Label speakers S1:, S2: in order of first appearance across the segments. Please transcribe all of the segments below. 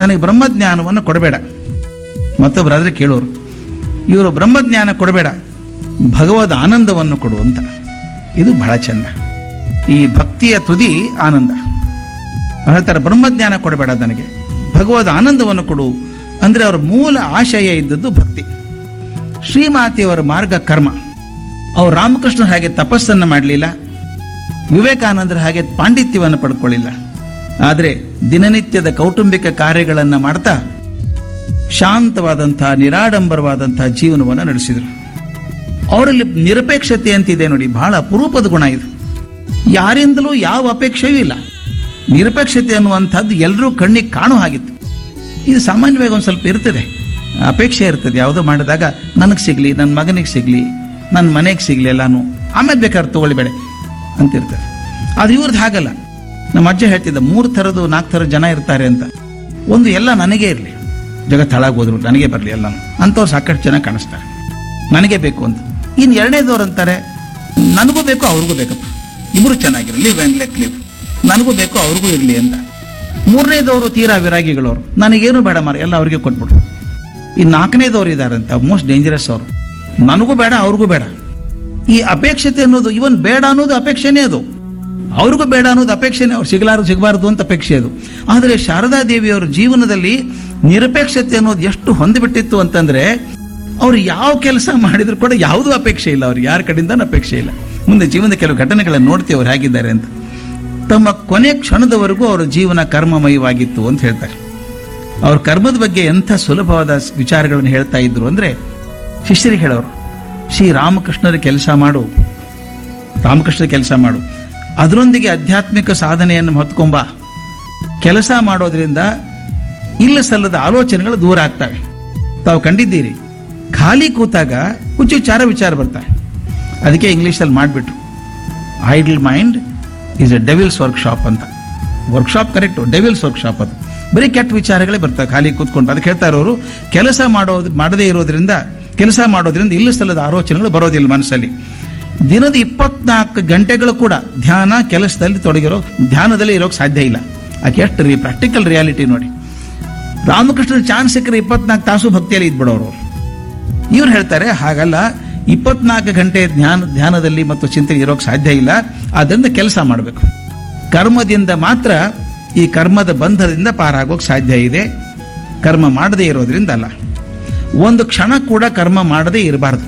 S1: ನನಗೆ ಬ್ರಹ್ಮಜ್ಞಾನವನ್ನು ಕೊಡಬೇಡ ಮತ್ತೊಬ್ಬರಾದ್ರೆ ಕೇಳೋರು ಇವರು ಬ್ರಹ್ಮಜ್ಞಾನ ಕೊಡಬೇಡ ಭಗವದ್ ಆನಂದವನ್ನು ಕೊಡು ಅಂತ ಇದು ಬಹಳ ಚಂದ ಈ ಭಕ್ತಿಯ ತುದಿ ಆನಂದ ಅವ್ರು ಹೇಳ್ತಾರೆ ಬ್ರಹ್ಮಜ್ಞಾನ ಕೊಡಬೇಡ ನನಗೆ ಭಗವದ್ ಆನಂದವನ್ನು ಕೊಡು ಅಂದ್ರೆ ಅವರ ಮೂಲ ಆಶಯ ಇದ್ದದ್ದು ಭಕ್ತಿ ಶ್ರೀಮಾತೆಯವರ ಮಾರ್ಗ ಕರ್ಮ ಅವ್ರು ರಾಮಕೃಷ್ಣ ಹಾಗೆ ತಪಸ್ಸನ್ನು ಮಾಡಲಿಲ್ಲ ವಿವೇಕಾನಂದರ ಹಾಗೆ ಪಾಂಡಿತ್ಯವನ್ನು ಪಡ್ಕೊಳ್ಳಿಲ್ಲ ಆದರೆ ದಿನನಿತ್ಯದ ಕೌಟುಂಬಿಕ ಕಾರ್ಯಗಳನ್ನು ಮಾಡ್ತಾ ಶಾಂತವಾದಂತಹ ನಿರಾಡಂಬರವಾದಂತಹ ಜೀವನವನ್ನು ನಡೆಸಿದರು ಅವರಲ್ಲಿ ನಿರಪೇಕ್ಷತೆ ಅಂತಿದೆ ನೋಡಿ ಬಹಳ ಅಪರೂಪದ ಗುಣ ಇದು ಯಾರಿಂದಲೂ ಯಾವ ಅಪೇಕ್ಷೆಯೂ ಇಲ್ಲ ನಿರಪೇಕ್ಷತೆ ಅನ್ನುವಂಥದ್ದು ಎಲ್ಲರೂ ಕಣ್ಣಿಗೆ ಕಾಣೋ ಹಾಗಿತ್ತು ಇದು ಸಾಮಾನ್ಯವಾಗಿ ಒಂದು ಸ್ವಲ್ಪ ಇರ್ತದೆ ಅಪೇಕ್ಷೆ ಇರ್ತದೆ ಯಾವುದೋ ಮಾಡಿದಾಗ ನನಗೆ ಸಿಗಲಿ ನನ್ನ ಮಗನಿಗೆ ಸಿಗಲಿ ನನ್ನ ಮನೆಗೆ ಸಿಗಲಿ ಎಲ್ಲಾನು ಆಮೇಲೆ ಬೇಕಾದ್ರೆ ತಗೊಳ್ಬೇಡ ಅಂತಿರ್ತದೆ ಅದು ಇವ್ರದ್ದು ಹಾಗಲ್ಲ ನಮ್ಮ ಅಜ್ಜ ಹೇಳ್ತಿದ್ದ ಮೂರು ಥರದ್ದು ನಾಲ್ಕು ಥರದ ಜನ ಇರ್ತಾರೆ ಅಂತ ಒಂದು ಎಲ್ಲ ನನಗೇ ಇರಲಿ ಜಗತ್ತು ಹಾಳಾಗೋದ್ರು ನನಗೆ ಬರಲಿ ಎಲ್ಲಾನು ಅಂಥವ್ರು ಸಾಕಷ್ಟು ಜನ ಕಾಣಿಸ್ತಾರೆ ನನಗೆ ಬೇಕು ಅಂತ ಇನ್ನು ಎರಡನೇದವ್ರು ಅಂತಾರೆ ನನಗೂ ಬೇಕು ಅವ್ರಿಗೂ ಬೇಕಪ್ಪ ಇಬ್ರು ಚೆನ್ನಾಗಿರಲಿ ಲಿವ್ ಆ್ಯಂಡ್ ಲೆಕ್ ಲಿವ್ ನನಗೂ ಬೇಕು ಅವ್ರಿಗೂ ಇರಲಿ ಅಂತ ಮೂರನೇದವರು ತೀರಾ ವಿರಾಗಿಗಳವರು ನನಗೇನು ಬೇಡ ಮಾರ ಎಲ್ಲ ಅವ್ರಿಗೆ ಕೊಟ್ಬಿಡು ಈ ನಾಲ್ಕನೇದವ್ರು ಇದಾರಂತೆ ಮೋಸ್ಟ್ ಡೇಂಜರಸ್ ಅವರು ನನಗೂ ಬೇಡ ಅವ್ರಿಗೂ ಬೇಡ ಈ ಅಪೇಕ್ಷತೆ ಅನ್ನೋದು ಇವನ್ ಬೇಡ ಅನ್ನೋದು ಅಪೇಕ್ಷೆನೇ ಅದು ಅವ್ರಿಗೂ ಬೇಡ ಅನ್ನೋದು ಅಪೇಕ್ಷೆನೇ ಅವ್ರು ಸಿಗಲಾರು ಸಿಗಬಾರದು ಅಂತ ಅಪೇಕ್ಷೆ ಅದು ಆದರೆ ಶಾರದಾ ದೇವಿಯವರ ಜೀವನದಲ್ಲಿ ನಿರಪೇಕ್ಷತೆ ಅನ್ನೋದು ಎಷ್ಟು ಹೊಂದಿಬಿಟ್ಟಿತ್ತು ಅಂತಂದ್ರೆ ಅವ್ರು ಯಾವ ಕೆಲಸ ಮಾಡಿದ್ರು ಕೂಡ ಯಾವುದೂ ಅಪೇಕ್ಷೆ ಇಲ್ಲ ಅವ್ರಿಗೆ ಯಾರ ಕಡೆಯಿಂದ ಅಪೇಕ್ಷೆ ಇಲ್ಲ ಮುಂದೆ ಜೀವನದ ಕೆಲವು ಘಟನೆಗಳನ್ನು ನೋಡ್ತೀವಿ ಅವ್ರು ಹೇಗಿದ್ದಾರೆ ಅಂತ ತಮ್ಮ ಕೊನೆ ಕ್ಷಣದವರೆಗೂ ಅವರ ಜೀವನ ಕರ್ಮಮಯವಾಗಿತ್ತು ಅಂತ ಹೇಳ್ತಾರೆ ಅವ್ರ ಕರ್ಮದ ಬಗ್ಗೆ ಎಂಥ ಸುಲಭವಾದ ವಿಚಾರಗಳನ್ನು ಹೇಳ್ತಾ ಇದ್ರು ಅಂದ್ರೆ ಶಿಷ್ಯರಿಗೆ ಹೇಳೋರು ಶ್ರೀ ರಾಮಕೃಷ್ಣರ ಕೆಲಸ ಮಾಡು ರಾಮಕೃಷ್ಣರ ಕೆಲಸ ಮಾಡು ಅದರೊಂದಿಗೆ ಆಧ್ಯಾತ್ಮಿಕ ಸಾಧನೆಯನ್ನು ಹೊತ್ಕೊಂಬ ಕೆಲಸ ಮಾಡೋದ್ರಿಂದ ಇಲ್ಲ ಸಲ್ಲದ ಆಲೋಚನೆಗಳು ದೂರ ಆಗ್ತವೆ ತಾವು ಕಂಡಿದ್ದೀರಿ ಖಾಲಿ ಕೂತಾಗ ಹುಚ್ಚುಚ್ಚಾರ ವಿಚಾರ ಬರ್ತವೆ ಅದಕ್ಕೆ ಇಂಗ್ಲೀಷಲ್ಲಿ ಮಾಡಿಬಿಟ್ರು idle mind is a devil's workshop ಅಂತ ವರ್ಕ್ಶಾಪ್ ಕರೆಕ್ಟು ಡೆವಿಲ್ಸ್ ವರ್ಕ್ಶಾಪ್ ಅದು ಬರೀ ಕೆಟ್ಟ ವಿಚಾರಗಳೇ ಬರ್ತವೆ ಖಾಲಿ ಕೂತ್ಕೊಂಡು ಅದಕ್ಕೆ ಹೇಳ್ತಾ ಇರೋರು ಕೆಲಸ ಮಾಡೋದು ಮಾಡದೇ ಇರೋದ್ರಿಂದ ಕೆಲಸ ಮಾಡೋದ್ರಿಂದ ಇಲ್ಲ ಸಲ್ಲದ ಆಲೋಚನೆಗಳು ಬರೋದಿಲ್ಲ ಮನಸ್ಸಲ್ಲಿ ದಿನದ ಇಪ್ಪತ್ನಾಲ್ಕು ಗಂಟೆಗಳು ಕೂಡ ಧ್ಯಾನ ಕೆಲಸದಲ್ಲಿ ತೊಡಗಿರೋ ಧ್ಯಾನದಲ್ಲಿ ಇರೋಕೆ ಸಾಧ್ಯ ಇಲ್ಲ ಆಕೆ ಎಷ್ಟು ರೀ ಪ್ರಾಕ್ಟಿಕಲ್ ರಿಯಾಲಿಟಿ ನೋಡಿ ರಾಮಕೃಷ್ಣ ಚಾನ್ಸ್ ಸಿಕ್ಕರೆ ಇಪ್ಪತ್ನಾಲ್ಕು ತಾಸು ಭಕ್ತಿಯಲ್ಲಿ ಇದ್ಬಿಡೋರು ಅವ್ರು. ಇವ್ರು ಹೇಳ್ತಾರೆ ಹಾಗಲ್ಲ ಇಪ್ಪತ್ನಾಲ್ಕು ಗಂಟೆ ಧ್ಯಾನ ಧ್ಯಾನದಲ್ಲಿ ಮತ್ತು ಚಿಂತನೆ ಇರೋಕೆ ಸಾಧ್ಯ ಇಲ್ಲ ಅದರಿಂದ ಕೆಲಸ ಮಾಡಬೇಕು ಕರ್ಮದಿಂದ ಮಾತ್ರ ಈ ಕರ್ಮದ ಬಂಧದಿಂದ ಪಾರಾಗೋಕೆ ಸಾಧ್ಯ ಇದೆ ಕರ್ಮ ಮಾಡದೇ ಇರೋದ್ರಿಂದ ಅಲ್ಲ ಒಂದು ಕ್ಷಣ ಕೂಡ ಕರ್ಮ ಮಾಡದೇ ಇರಬಾರ್ದು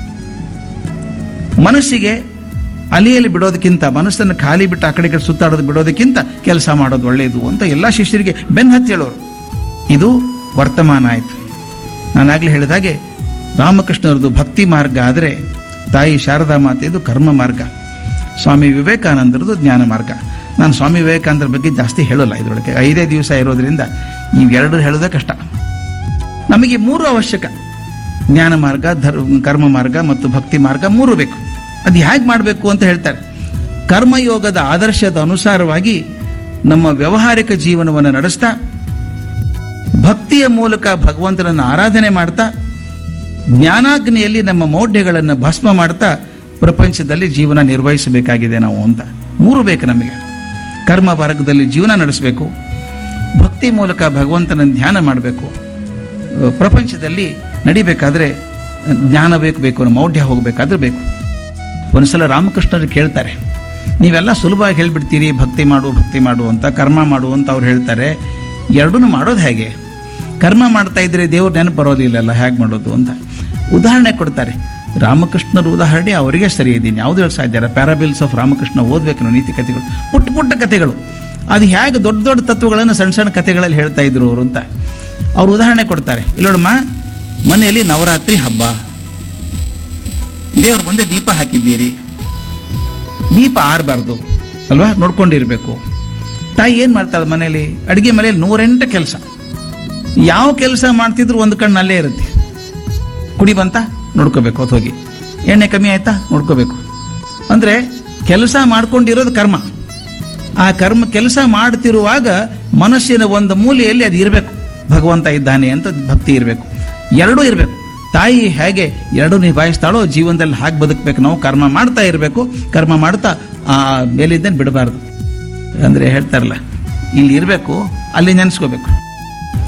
S1: ಮನಸ್ಸಿಗೆ ಅಲಿಯಲ್ಲಿ ಬಿಡೋದಕ್ಕಿಂತ ಮನಸ್ಸನ್ನು ಖಾಲಿ ಬಿಟ್ಟು ಆ ಕಡೆ ಈ ಕಡೆ ಸುತ್ತಾಡೋದು ಬಿಡೋದಕ್ಕಿಂತ ಕೆಲಸ ಮಾಡೋದು ಒಳ್ಳೆಯದು ಅಂತ ಎಲ್ಲ ಶಿಷ್ಯರಿಗೆ ಬೆನ್ನು ಹತ್ತಿ ಹೇಳೋರು ಇದು ವರ್ತಮಾನ ಆಯಿತು ನಾನಾಗಲೇ ಹೇಳಿದಾಗೆ ರಾಮಕೃಷ್ಣರದು ಭಕ್ತಿ ಮಾರ್ಗ ಆದರೆ ತಾಯಿ ಶಾರದಾ ಮಾತೆಯದು ಕರ್ಮ ಮಾರ್ಗ ಸ್ವಾಮಿ ವಿವೇಕಾನಂದರದು ಜ್ಞಾನ ಮಾರ್ಗ ನಾನು ಸ್ವಾಮಿ ವಿವೇಕಾನಂದರ ಬಗ್ಗೆ ಜಾಸ್ತಿ ಹೇಳೋಲ್ಲ ಇದರೊಳಗೆ ಐದೇ ದಿವಸ ಇರೋದ್ರಿಂದ ಇವೆರಡು ಹೇಳೋದೇ ಕಷ್ಟ ನಮಗೆ ಮೂರು ಅವಶ್ಯಕ ಜ್ಞಾನ ಮಾರ್ಗ ಧರ್ ಕರ್ಮ ಮಾರ್ಗ ಮತ್ತು ಭಕ್ತಿ ಮಾರ್ಗ ಮೂರು ಬೇಕು ಅದು ಹೇಗೆ ಮಾಡಬೇಕು ಅಂತ ಹೇಳ್ತಾರೆ ಕರ್ಮಯೋಗದ ಆದರ್ಶದ ಅನುಸಾರವಾಗಿ ನಮ್ಮ ವ್ಯಾವಹಾರಿಕ ಜೀವನವನ್ನು ನಡೆಸ್ತಾ ಭಕ್ತಿಯ ಮೂಲಕ ಭಗವಂತನನ್ನು ಆರಾಧನೆ ಮಾಡ್ತಾ ಜ್ಞಾನಾಗ್ನಿಯಲ್ಲಿ ನಮ್ಮ ಮೌಢ್ಯಗಳನ್ನು ಭಸ್ಮ ಮಾಡ್ತಾ ಪ್ರಪಂಚದಲ್ಲಿ ಜೀವನ ನಿರ್ವಹಿಸಬೇಕಾಗಿದೆ ನಾವು ಅಂತ ಮೂರು ಬೇಕು ನಮಗೆ ಕರ್ಮ ಮಾರ್ಗದಲ್ಲಿ ಜೀವನ ನಡೆಸಬೇಕು ಭಕ್ತಿ ಮೂಲಕ ಭಗವಂತನ ಧ್ಯಾನ ಮಾಡಬೇಕು ಪ್ರಪಂಚದಲ್ಲಿ ನಡಿಬೇಕಾದ್ರೆ ಜ್ಞಾನ ಬೇಕು ಬೇಕು ಅನ್ನೋ ಮೌಢ್ಯ ಹೋಗಬೇಕಾದ್ರೆ ಬೇಕು ಒಂದ್ಸಲ ರಾಮಕೃಷ್ಣರು ಕೇಳ್ತಾರೆ ನೀವೆಲ್ಲ ಸುಲಭವಾಗಿ ಹೇಳ್ಬಿಡ್ತೀರಿ ಭಕ್ತಿ ಮಾಡು ಭಕ್ತಿ ಮಾಡು ಅಂತ ಕರ್ಮ ಮಾಡು ಅಂತ ಅವ್ರು ಹೇಳ್ತಾರೆ ಎರಡೂ ಮಾಡೋದು ಹೇಗೆ ಕರ್ಮ ಮಾಡ್ತಾ ಇದ್ರೆ ದೇವ್ರ ನೆನಪು ಬರೋದಿಲ್ಲಲ್ಲ ಹೇಗೆ ಮಾಡೋದು ಅಂತ ಉದಾಹರಣೆ ಕೊಡ್ತಾರೆ ರಾಮಕೃಷ್ಣರ ಉದಾಹರಣೆ ಅವರಿಗೆ ಸರಿ ಇದ್ದೀನಿ ಯಾವುದು ಹೇಳಿ ಸಾಧ್ಯ ಪ್ಯಾರಾಬಿಲ್ಸ್ ಆಫ್ ರಾಮಕೃಷ್ಣ ಓದ್ಬೇಕು ನಾವು ನೀತಿ ಕಥೆಗಳು ಪುಟ್ಟ ಪುಟ್ಟ ಕಥೆಗಳು ಅದು ಹೇಗೆ ದೊಡ್ಡ ದೊಡ್ಡ ತತ್ವಗಳನ್ನು ಸಣ್ಣ ಸಣ್ಣ ಕಥೆಗಳಲ್ಲಿ ಹೇಳ್ತಾ ಇದ್ರು ಅವರು ಅಂತ ಅವ್ರು ಉದಾಹರಣೆ ಕೊಡ್ತಾರೆ ಇಲ್ಲೋಡಮ್ಮ ಮನೆಯಲ್ಲಿ ನವರಾತ್ರಿ ಹಬ್ಬ ದೇವ್ರ ಮುಂದೆ ದೀಪ ಹಾಕಿದ್ದೀರಿ ದೀಪ ಆರಬಾರ್ದು ಅಲ್ವಾ ನೋಡ್ಕೊಂಡಿರ್ಬೇಕು ತಾಯಿ ಏನ್ ಮಾಡ್ತಾಳೆ ಮನೇಲಿ ಅಡಿಗೆ ಮನೆಯಲ್ಲಿ ನೂರೆಂಟು ಕೆಲಸ ಯಾವ ಕೆಲಸ ಮಾಡ್ತಿದ್ರು ಒಂದು ಕಣ್ಣು ಅಲ್ಲೇ ಇರುತ್ತೆ ಕುಡಿ ಬಂತ ನೋಡ್ಕೋಬೇಕು ಹೊತ್ತು ಹೋಗಿ ಎಣ್ಣೆ ಕಮ್ಮಿ ಆಯ್ತಾ ನೋಡ್ಕೋಬೇಕು ಅಂದ್ರೆ ಕೆಲಸ ಮಾಡ್ಕೊಂಡಿರೋದು ಕರ್ಮ ಆ ಕರ್ಮ ಕೆಲಸ ಮಾಡ್ತಿರುವಾಗ ಮನಸ್ಸಿನ ಒಂದು ಮೂಲೆಯಲ್ಲಿ ಅದು ಇರಬೇಕು ಭಗವಂತ ಇದ್ದಾನೆ ಅಂತ ಭಕ್ತಿ ಇರಬೇಕು ಎರಡೂ ಇರಬೇಕು ತಾಯಿ ಹೇಗೆ ಎರಡು ನಿಭಾಯಿಸ್ತಾಳೋ ಜೀವನದಲ್ಲಿ ಹಾಗೆ ಬದುಕಬೇಕು ನಾವು ಕರ್ಮ ಮಾಡ್ತಾ ಇರಬೇಕು ಕರ್ಮ ಮಾಡ್ತಾ ಆ ಮೇಲಿದ್ದೇನೆ ಬಿಡಬಾರ್ದು ಅಂದ್ರೆ ಹೇಳ್ತಾರಲ್ಲ ಇಲ್ಲಿ ಇರಬೇಕು ಅಲ್ಲಿ ನೆನೆಸ್ಕೋಬೇಕು